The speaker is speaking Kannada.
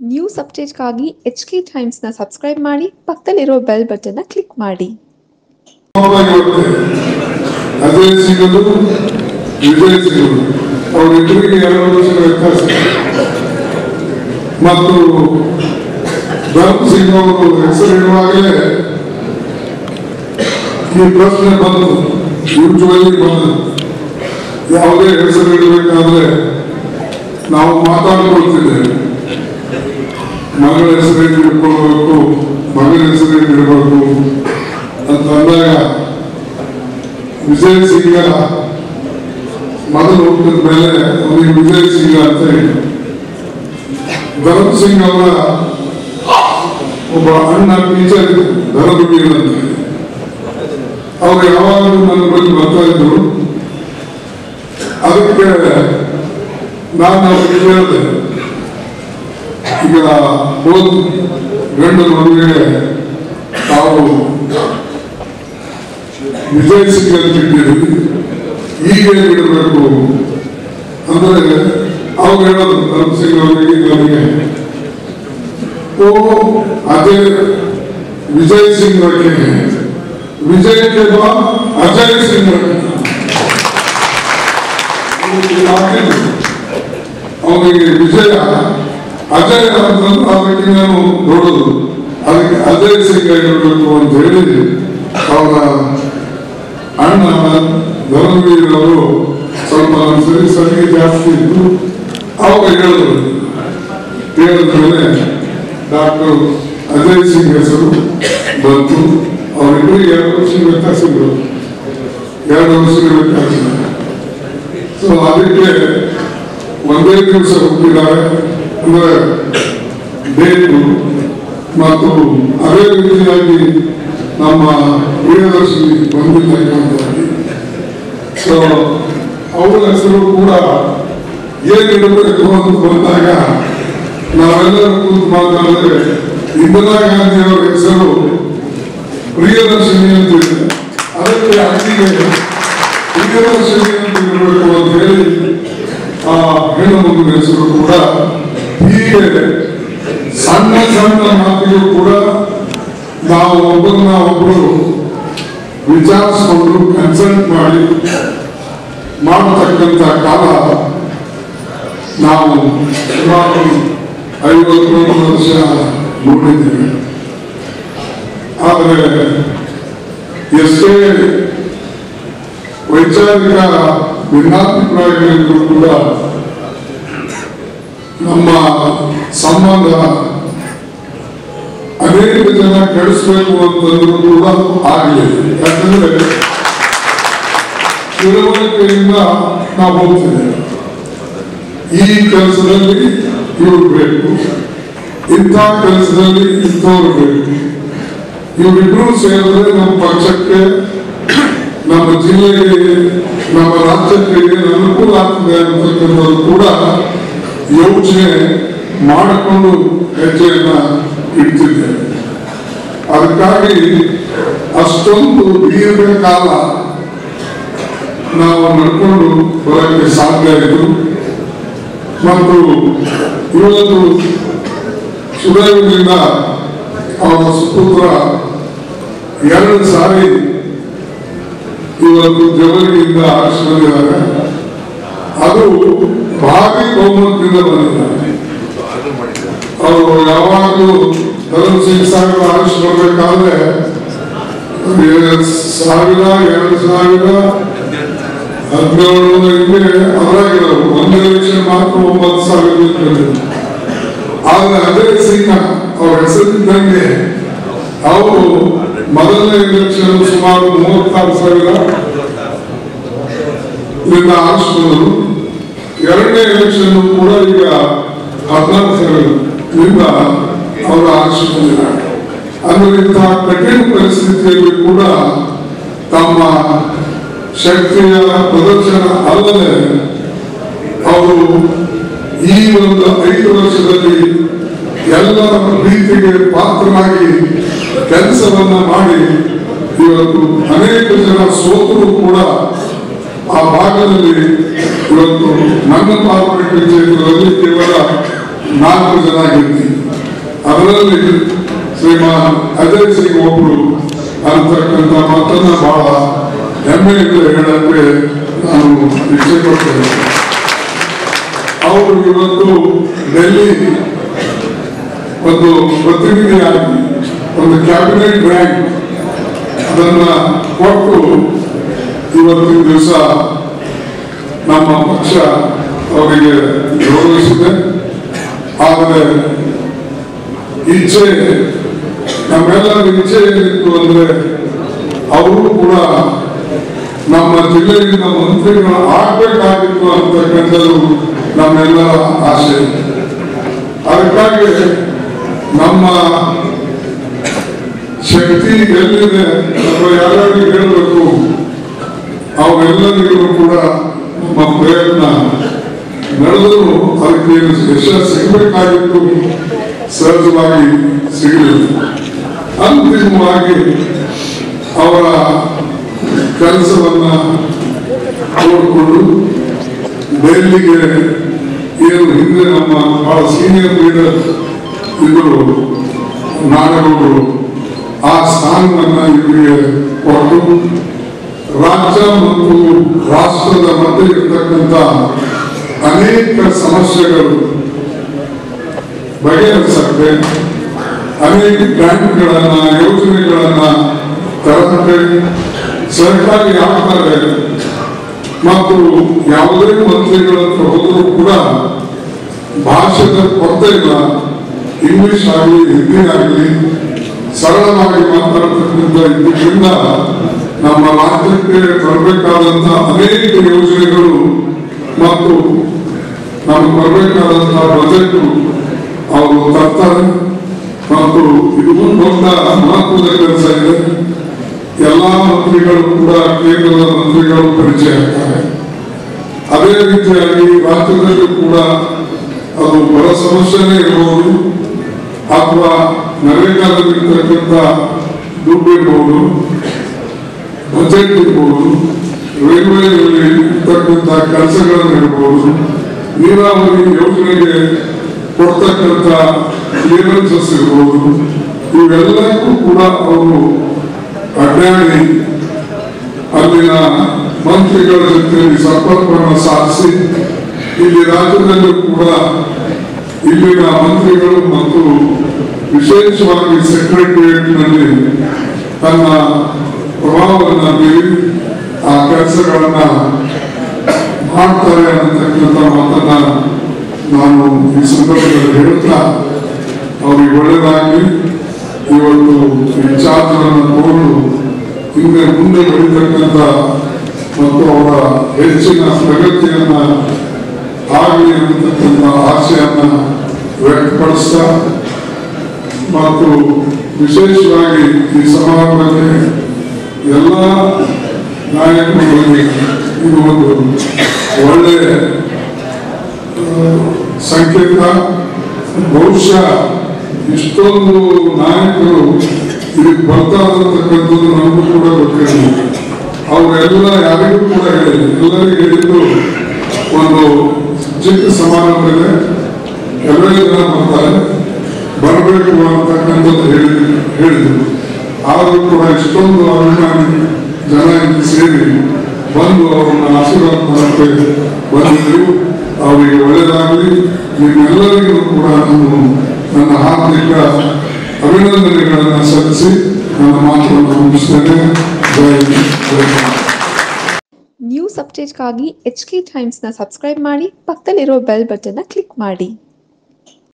ನ್ಯೂಸ್ ಅಪ್ಡೇಟ್ಗಾಗಿ ಎಚ್ ಕೆ ಟೈಮ್ಸ್ನ ಸಬ್ಸ್ಕ್ರೈಬ್ ಮಾಡಿ ಪಕ್ಕದಲ್ಲಿರೋ ಬೆಲ್ ಬಟನ್ನ ಕ್ಲಿಕ್ ಮಾಡಿ ಇರುತ್ತೆ ಅಜಯ್ ಸಿಂಗಲು ವಿಜಯ್ ಸಿಂಗಲು ಅವರಿಬ್ಬರಿಗೆ ಎರಡು ವರ್ಷದ ವ್ಯತ್ಯಾಸ ಮತ್ತು ಧರ್ಮ್ ಸಿಂಗ್ ಅವರು ಹೆಸರಿಡುವಾಗಲೇ ಈ ಪ್ರಶ್ನೆ ಬಂತು ಯೂಟ್ಯೂಬಲ್ಲಿ ಬಂತು ಯಾವುದೇ ಹೆಸರು ಇಡಬೇಕಾದ್ರೆ ನಾವು ಮಾತಾಡ್ಕೊಳ್ತಿದ್ದೇವೆ ಮಗಳ ಹೆಸರೇನು ಇಟ್ಕೊಳ್ಬೇಕು ಮಗನ ಹೆಸರೇನು ಇಡಬೇಕು ಅಂತ ಅಂದಾಗ ವಿಜಯ್ ಸಿಂಗ ಮೊದಲು ಹುಟ್ಟಿದ ಮೇಲೆ ಅವನಿಗೆ ವಿಜಯ್ ಸಿಂಗ ಅಂತ ಹೇಳಿ ಧರಮ್ ಸಿಂಗ್ ಅವರ ಒಬ್ಬ ಅಣ್ಣ ಟೀಚರ್ ಇದ್ರು ಧರಮವೀರ್ ಅಂತ ಹೇಳಿ. ಅವ್ರು ಯಾವಾಗಲೂ ನನ್ನ ಬಳಿ ಬರ್ತಾ ಇದ್ರು ಅದಕ್ಕೆ ನಾನು ಅವ್ರಿಗೆ ಹೇಳಿದೆ ಈಗ ಹೋದ ಗಂಡು ಮದುವೆಗೆ ತಾವು ವಿಜಯ್ ಸಿಂಗ್ ಅಂತ ಇಟ್ಟಿರಿ ಈಗ ಇಡಬೇಕು ಅಂದ್ರೆ ಅವ್ರು ಹೇಳೋದು ಧರ್ಮ ಸಿಂಗ್ ಅವರಿಗೆ ನನಗೆ ಓ ಅಜಯ್ ವಿಜಯ್ ಸಿಂಗ್ ರखे विजय के बाद अजय सिंह रखे ಅವನಿಗೆ ವಿಜಯ ಅಜಯ್ ಅಂತಂದ್ರೆ ಅದಕ್ಕೆ ನಾನು ನೋಡೋದು ಅದಕ್ಕೆ ಅಜಯ್ ಸಿಂಗ್ ಆಗಿರ್ಬೇಕು ಅಂತ ಹೇಳಿ ಅವರ ಅಣ್ಣ ಧರ್ಮವೀರ್ ಅವರು ಸ್ವಲ್ಪ ಸರಿ ಸರಿಗೆ ಜಾಸ್ತಿ ಇತ್ತು ಅವಾಗ ಹೇಳಿದ್ರು ಹೇಳಿದ ಮೇಲೆ ಡಾಕ್ಟರ್ ಅಜಯ್ ಸಿಂಗ್ ಹೆಸರು ಬಂತು ಅವರಿಬ್ಬರಿಗೆ ಎರಡು ವರ್ಷ ವ್ಯತ್ಯಾಸಗಳು ಎರಡು ವರ್ಷಗಳ ವ್ಯತ್ಯಾಸ ಸೊ ಅದಕ್ಕೆ ಒಂದೇ ದಿವಸ ಹುಟ್ಟಿದ್ದಾರೆ ಅಂದ್ರೆ ಡೇಟು ಮತ್ತು ಅದೇ ರೀತಿಯಾಗಿ ನಮ್ಮ ಪ್ರಿಯದರ್ಶಿನಿ ಬಂದಿಲ್ಲ ಕಾರಣವಾಗಿ ಸೊ ಅವರ ಹೆಸರು ಕೂಡ ಏನಿಡಬೇಕು ಅಂತ ಬಂದಾಗ ನಾವೆಲ್ಲರೂ ಕೂತು ಮಾತಾಡಿದ್ರೆ ಇಂದಿರಾ ಗಾಂಧಿ ಅವರ ಹೆಸರು ಪ್ರಿಯದರ್ಶಿನಿ ಅಂತ ಇದೆ ಅದಕ್ಕೆ ಅಕ್ಕಿಗೆ ಪ್ರಿಯದರ್ಶಿನಿ ಅಂತ ಇರಬೇಕು ಅಂತ ಹೇಳಿ ಆ ಹೆಣ್ಣು ಮಗುವಿನ ಹೆಸರು ಕೂಡ ಹೀಗೆ ಸಣ್ಣ ಸಣ್ಣ ಮಾತಿಗೂ ಕೂಡ ನಾವು ಒಬ್ಬರನ್ನ ಒಬ್ಬರು ವಿಚಾರಿಸಿಕೊಂಡು ಕನ್ಸಲ್ಟ್ ಮಾಡಿ ಮಾಡತಕ್ಕಂಥ ಕಾಲ ನಾವು ಸುಮಾರು ಐವತ್ತೊಂದು ವರ್ಷ ನೋಡಿದ್ದೇವೆ ಆದರೆ ಎಷ್ಟೇ ವೈಚಾರಿಕ ಭಿನ್ನಾಭಿಪ್ರಾಯಗಳಿಗೂ ಕೂಡ ನಮ್ಮ ಸಂಬಂಧ ಅನೇಕ ಜನ ಕೆಡಿಸ್ಬೇಕು ಅಂತಂದ್ರೂ ಕೂಡ ಆಗಲಿಲ್ಲ ಯಾಕಂದ್ರೆ ತಿಳುವಳಿಕೆಯಿಂದ ನಾವು ಹೋಗ್ತಿದ್ದೇವೆ ಈ ಕೆಲಸದಲ್ಲಿ ಇವ್ರು ಬೇಕು ಇಂಥ ಕೆಲಸದಲ್ಲಿ ಇಂಥವ್ರು ಬೇಕು ಇವರಿಬ್ರು ಸೇರಿದ್ರೆ ನಮ್ಮ ಪಕ್ಷಕ್ಕೆ ನಮ್ಮ ಜಿಲ್ಲೆಗೆ ನಮ್ಮ ರಾಜ್ಯಕ್ಕೆ ಏನು ಅನುಕೂಲ ಆಗ್ತದೆ ಅಂತಕ್ಕಂಥದ್ದು ಕೂಡ ಯೋಚನೆ ಮಾಡಿಕೊಂಡು ಹೆಜ್ಜೆಯನ್ನ ಇಡ್ತಿದ್ದೇವೆ ಅದಕ್ಕಾಗಿ ಅಷ್ಟೊಂದು ದೀರ್ಘಕಾಲ ನಾವು ನಡ್ಕೊಂಡು ಬರೋಕ್ಕೆ ಸಾಧ್ಯ ಆಯಿತು ಮತ್ತು ಇವತ್ತು ಸುದೈವದಿಂದ ಅವರ ಸುಪುತ್ರ ಎರಡು ಸಾರಿ ಇವತ್ತು ಜವರಿಯಿಂದ ಆರಿಸಿಕೊಂಡಿದ್ದಾರೆ ಅದು ಭಾರಿ ಬಹುಮತದಿಂದ ಬಂದಿದ್ದಾರೆ ಅವರು ಯಾವಾಗಲೂ ಧರ್ಮ ಸಿಂಗ್ ಸಾಹೇಬ್ ಆರಿಸಿಕೊಳ್ಬೇಕಾದ್ರೆ ಎರಡು ಸಾವಿರ ಎರಡು ಸಾವಿರ ಹದಿನೇಳು ಹಿಂಗೆ ಅದರಾಗಿರೋರು ಒಂದು ಎಲೆಕ್ಷನ್ ಮಾತ್ರ ಒಂಬತ್ತು ಸಾವಿರ ನಿಂತ್ಕೊಂಡಿದ್ರು. ಆದ್ರೆ ಅದೇ ಸಿಂಗ್ ಅವ್ರ ಹೆಸರಿದ್ದಂಗೆ ಅವರು ಮೊದಲನೇ ಎಲೆಕ್ಷನ್ ಸುಮಾರು ಮೂವತ್ತಾರು ಸಾವಿರ ಇದರಿಂದ ಆರಿಸಿಕೊಂಡರು ಎರಡನೇ ಎಲೆಕ್ಷನ್ ಕೂಡ ಈಗ ಹದಿನಾರು ಸಾವಿರದಿಂದ ಅವರು ಆರಿಸಿಕೊಂಡಿದ್ದಾರೆ ಅಂದ್ರೆ ಇಂತಹ ಕಠಿಣ ಪರಿಸ್ಥಿತಿಯಲ್ಲಿ ಕೂಡ ತಮ್ಮ ಶಕ್ತಿಯ ಪ್ರದರ್ಶನ ಅಲ್ಲದೆ ಅವರು ಈ ಒಂದು ಐದು ವರ್ಷದಲ್ಲಿ ಎಲ್ಲರ ಪ್ರೀತಿಗೆ ಪಾತ್ರರಾಗಿ ಕೆಲಸವನ್ನ ಮಾಡಿ ಇವತ್ತು ಅನೇಕ ಜನ ಸೋತರು ಕೂಡ ಆ ಭಾಗದಲ್ಲಿ ಇವತ್ತು ನನ್ನ ಪಾರ್ಲಿಮೆಂಟ್ ಕ್ಷೇತ್ರದಲ್ಲಿ ಕೇವಲ ನಾಲ್ಕು ಜನ ಗೆದ್ದಿ ಅದರಲ್ಲಿ ಶ್ರೀಮಾನ್ ಅಜಯ್ ಸಿಂಗ್ ಒಬ್ರು ಅಂತಕ್ಕಂಥ ಮಾತನ್ನ ಬಹಳ ಹೆಮ್ಮೆಯಿಂದ ಹೇಳಕ್ಕೆ ನಾನು ಇಚ್ಛೆ ಪಡ್ತೇನೆ ಅವರು ಇವತ್ತು ಡೆಲ್ಲಿ ಒಂದು ಪ್ರತಿನಿಧಿಯಾಗಿ ಒಂದು ಕ್ಯಾಬಿನೆಟ್ ರ್ಯಾಂಕ್ ಅದನ್ನ ಕೊಟ್ಟು ಇವತ್ತಿನ ದಿವಸ ನಮ್ಮ ಪಕ್ಷ ಅವರಿಗೆ ಗೌರವಿಸಿದೆ ಆದರೆ ಇಚ್ಛೆ ನಮ್ಮೆಲ್ಲರ ಇಚ್ಛೆ ಏನಿತ್ತು ಅಂದ್ರೆ ಅವರು ಕೂಡ ನಮ್ಮ ಜಿಲ್ಲೆಯಿಂದ ಮಂತ್ರಿಗಳು ಆಗ್ಬೇಕಾಗಿತ್ತು ಅಂತಕ್ಕಂಥದ್ದು ನಮ್ಮೆಲ್ಲರ ಆಸೆ ಅದಕ್ಕಾಗಿ ನಮ್ಮ ಶಕ್ತಿ ಎಲ್ಲಿದೆ ಅಥವಾ ಯಾರ್ಯಾರಿಗೆ ಹೇಳಬೇಕು ಅವರೆಲ್ಲರಿಗೂ ಕೂಡ ನಮ್ಮ ಪ್ರಯತ್ನ ನಡೆದರೂ ಅದಕ್ಕೆ ಯಶಸ್ಸು ಸಿಗಬೇಕಾಗಿತ್ತು ಸಹಜವಾಗಿ ಸಿಗಲಿಲ್ಲ ಅಂತಿಮವಾಗಿ ಅವರ ಕೆಲಸವನ್ನ ನೋಡಿಕೊಂಡು ಡೆಲ್ಲಿಗೆ ಏನು ಹಿಂದೆ ನಮ್ಮ ಬಹಳ ಸೀನಿಯರ್ ಲೀಡರ್ ಇದ್ರು ನಾಡಗೌಡರು ಆ ಸ್ಥಾನವನ್ನ ಇವರಿಗೆ ಕೊಟ್ಟು ರಾಜ್ಯ ಮತ್ತು ರಾಷ್ಟ್ರದ ಮಧ್ಯೆ ಇರತಕ್ಕಂಥ ಅನೇಕ ಸಮಸ್ಯೆಗಳು ಬಗೆಹರಿಸಕ್ಕೆ ಅನೇಕ ಗ್ರಾಂಟ್ಗಳನ್ನ ಯೋಜನೆಗಳನ್ನ ತರಕ್ಕೆ ಸರ್ಕಾರಿ ಆಗ್ತಾರೆ ಮತ್ತು ಯಾವುದೇ ಮಂತ್ರಿಗಳ ಹತ್ರ ಹೋದರೂ ಕೂಡ ಭಾಷೆದ ಕೊರತೆ ಇಲ್ಲ ಇಂಗ್ಲಿಷ್ ಆಗಲಿ ಹಿಂದಿ ಆಗಲಿ ಸರಳವಾಗಿ ಮಾತನಾಡ್ತಕ್ಕಂಥ ಇದರಿಂದ ನಮ್ಮ ರಾಜ್ಯಕ್ಕೆ ಬರಬೇಕಾದಂತ ಅನೇಕ ಯೋಜನೆಗಳು ಮತ್ತು ನಮಗೆ ಬರಬೇಕಾದಂತ ಬಜೆಟ್ ಅವರು ತರ್ತಾರೆ ಮತ್ತು ಇದು ಒಂದು ದೊಡ್ಡ ಮಹತ್ವದ ಕೆಲಸ ಇದೆ ಎಲ್ಲಾ ಮಂತ್ರಿಗಳು ಕೂಡ ಕೇಂದ್ರದ ಮಂತ್ರಿಗಳು ಪರಿಚಯ ಆಗ್ತಾರೆ ಅದೇ ರೀತಿಯಾಗಿ ರಾಜ್ಯದಲ್ಲೂ ಕೂಡ ಅದು ಬರ ಸಮಸ್ಯೆನೇ ಇರಬಹುದು ಅಥವಾ ನರೇಗಾದಲ್ಲಿರ್ತಕ್ಕಂಥ ದುಡ್ಡು ಇರ್ಬೋದು ಬಜೆಟ್ ಇರ್ಬೋದು ರೈಲ್ವೆಯಲ್ಲಿ ಇರ್ತಕ್ಕಂಥ ಕೆಲಸಗಳನ್ನು ಇರ್ಬೋದು ನೀರಾವರಿ ಯೋಜನೆಗೆ ಕೊಡ್ತಕ್ಕಂಥ ಕ್ಲಿಯರೆನ್ಸಸ್ ಇರ್ಬೋದು ಇವೆಲ್ಲಕ್ಕೂ ಕೂಡ ಅವರು ಅಡ್ಡಾಡಿ ಅಲ್ಲಿನ ಮಂತ್ರಿಗಳ ಜೊತೆಯಲ್ಲಿ ಸಂಪರ್ಕವನ್ನು ಸಾಧಿಸಿ ಇಲ್ಲಿ ರಾಜ್ಯದಲ್ಲೂ ಕೂಡ ಇಲ್ಲಿನ ಮಂತ್ರಿಗಳು ಮತ್ತು ವಿಶೇಷವಾಗಿ ಸೆಕ್ರೆಟರಿಯೇಟ್ನಲ್ಲಿ ತನ್ನ ಪ್ರಭಾವವನ್ನು ಬೀರಿ ಆ ಕೆಲಸಗಳನ್ನ ಮಾಡ್ತಾರೆ ಅನ್ನತಕ್ಕಂಥ ಮಾತನ್ನ ನಾನು ಈ ಸಂದರ್ಭದಲ್ಲಿ ಹೇಳುತ್ತಾ ಅವರಿಗೆ ಒಳ್ಳೆಯದಾಗಿ ಇವತ್ತು ಈ ಚಾರ್ಜನ್ನು ತಗೊಂಡು ಹಿಂದೆ ಮುಂದೆ ಬೆಳೀತಕ್ಕಂಥ ಮತ್ತು ಅವರ ಹೆಚ್ಚಿನ ಪ್ರಗತಿಯನ್ನ ಆಗಲಿ ಅನ್ನತಕ್ಕಂಥ ಆಶೆಯನ್ನ ವ್ಯಕ್ತಪಡಿಸ್ತಾ ಮತ್ತು ವಿಶೇಷವಾಗಿ ಈ ಸಮಾರಂಭಕ್ಕೆ ಎಲ್ಲ ನಾಯಕರುಗಳಿಗೆ ಇದು ಒಂದು ಒಳ್ಳೆಯ ಆ, ಸಂಕೇತ ಬಹುಶಃ ಇಷ್ಟೊಂದು ನಾಯಕರು ಇದಕ್ಕೆ ಬರ್ತಾರಂತಕ್ಕಂಥದ್ದು ನಮಗೂ ಕೂಡ ಗೊತ್ತಿರಲಿಲ್ಲ ಅವರೆಲ್ಲ ಯಾರಿಗೂ ಕೂಡ ಹೇಳಿಲ್ಲ ಎಲ್ಲರಿಗೂ ಹೇಳಿದ್ದು ಒಂದು ಚಿಕ್ಕ ಸಮಾರಂಭ ಇದೆ ಎಲ್ಲರೂ ಜನ ಬರ್ತಾರೆ ಬರಬೇಕು ಅಂತಕ್ಕಂಥದ್ದು ಹೇಳಿ ಹೇಳಿದ್ರು ಆದರೂ ಕೂಡ ಇಷ್ಟೊಂದು ಅಭಿಮಾನಿ ಜನ ಇಲ್ಲಿ ಸೇರಿ ಬಂದು ಅವರನ್ನ ಆಶೀರ್ವಾದ ಮಾಡಕ್ಕೆ ಬಂದಿದ್ರು ಅವರಿಗೆ ಒಳ್ಳೆಯದಾಗಲಿ ನಿಮ್ಮೆಲ್ಲರಿಗೂ ಕೂಡ ನಾನು ನನ್ನ ಹಾರ್ದಿಕ ಅಭಿನಂದನೆಗಳನ್ನು ಸಲ್ಲಿಸಿ ನನ್ನ ಮಾತುಗಳನ್ನು ಮುಗಿಸ್ತೇನೆ ಜೈ ಹಿಂದ್, ಜೈ ಭಾರತ್. ನ್ಯೂಸ್ ಅಪ್ಡೇಟ್ಗಾಗಿ ಎಚ್ ಕೆ ಟೈಮ್ಸ್ನ ಸಬ್ಸ್ಕ್ರೈಬ್ ಮಾಡಿ ಪಕ್ಕದಲ್ಲಿರೋ ಬೆಲ್ ಬಟನ್ನ ಕ್ಲಿಕ್ ಮಾಡಿ